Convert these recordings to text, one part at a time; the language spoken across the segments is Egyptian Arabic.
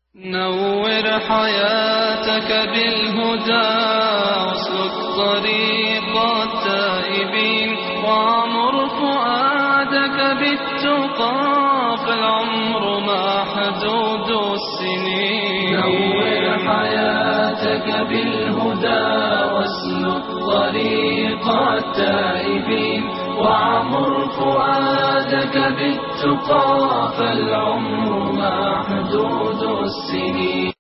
نور حياتك بالهدى واسلك طريق التائبين وعمر فؤادك بالتقى فالعمر محدود السنين نور حياتك بالهدى واسلك طريق التائبين وعمر فؤادك بالتقى فالعمر محدود السنين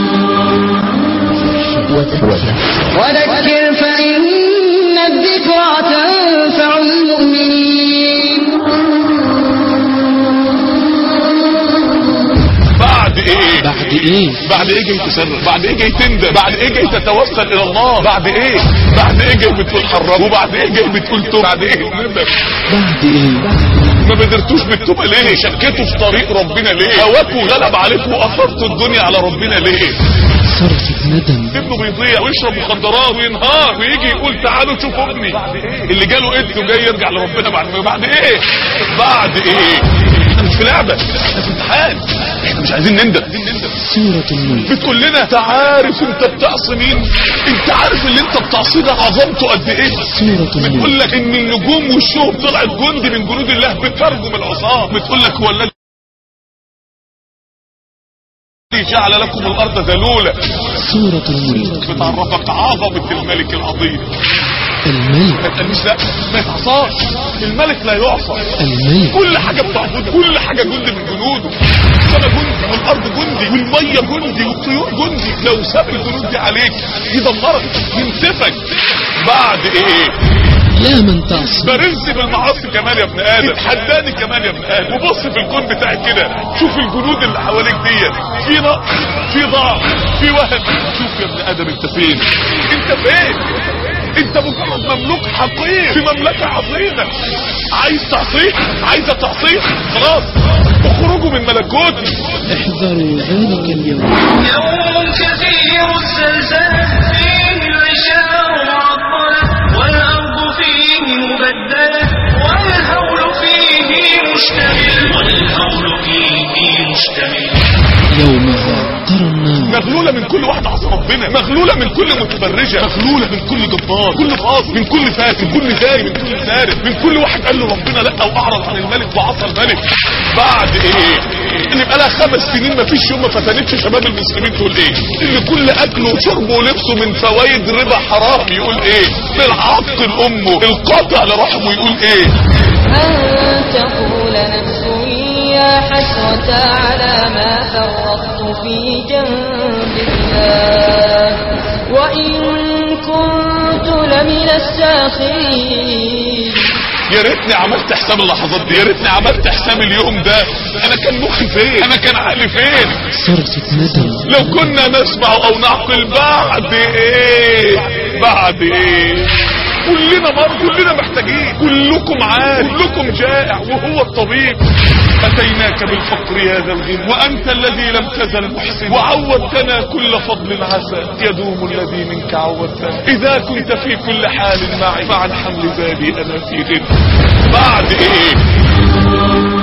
وذكر فإن الذكرى تنفع المؤمنين بعد ايه بعد ايه بعد ايه جاي تصرف بعد ايه جاي تندم بعد ايه جاي تتوسل الى الله بعد ايه بعد ايه جاي بتقول حرام وبعد ايه جاي بتقول توب بعد ايه ندم بعد ايه ما بقدرتوش بالتوبه ليه شكيتوا في طريق ربنا ليه هواكوا غلب عليكم واثرتوا الدنيا على ربنا ليه صرخة ندم ابنه بيضيع ويشرب مخدرات وينهار ويجي يقول تعالوا شوفوا ابني اللي جاله ابنه جاي يرجع لربنا بعد بعد ايه بعد ايه احنا مش في لعبه احنا في امتحان احنا مش عايزين نندم سورة الملك بتقول لنا انت عارف انت بتعصي مين انت عارف اللي انت بتعصيه ده عظمته قد ايه سورة الملك بتقول لك ان النجوم والشهب طلعت جندي من جنود الله بترجم العصاه بتقول لك هو الذي جعل لكم الارض ذلولا سورة الملك بتعرفك عظمه الملك العظيم ما الملك تقوليش لا ما يتعصاش الملك لا يعصى الملك كل حاجة بتعبده كل حاجة جندي من جنوده السماء جندي والأرض جندي والمية جندي والطيور جندي لو ساب الجنود دي عليك يدمرك ينسفك بعد ايه يا من تعصي برز بالمعاصي كمان يا ابن ادم اتحداني كمان يا ابن ادم وبص في الكون بتاعك كده شوف الجنود اللي حواليك ديت في نقص في ضعف في وهن شوف يا ابن ادم انت فين انت فين انت مجرد مملوك حقير في مملكة عظيمة عايز تعصيه عايزة تعصيه خلاص اخرجوا من ملكوتي احذروا ذلك اليوم يوم كثير الزلزال فيه العشاء معطلة والأرض فيه مبدلة والهول فيه مشتمل والهول فيه مشتمل يومها ترى النار مغلولة من كل واحد عصى ربنا مغلولة من كل متبرجة مغلولة من كل جبار كل فاضل من كل فاسد من كل زاري من كل سارق من كل واحد قال له ربنا لا واعرض عن الملك وعصى الملك بعد ايه اللي بقى لها خمس سنين ما فيش يوم ما فتنتش شباب المسلمين تقول ايه اللي كل اكله وشربه ولبسه من فوائد ربا حرام يقول ايه بالعق لامه القاطع لرحمه يقول ايه أن تقول نفس يا حسرة على ما فرطت في جنب الله وإن كنت لمن الساخرين يا ريتني عملت حساب اللحظات دي يا ريتني عملت حساب اليوم ده انا كان مخي فين انا كان عقلي فين صرخة ندم لو كنا نسمع او نعقل بعد ايه بعد ايه كلنا مرضى كلنا محتاجين كلكم عارف كلكم جائع وهو الطبيب اتيناك بالفقر يا ذا الغنى وانت الذي لم تزل محسن وعودتنا كل فضل عسى يدوم الذي منك عودتنا اذا كنت في كل حال معي فعن حمل بالي انا في غنى بعد ايه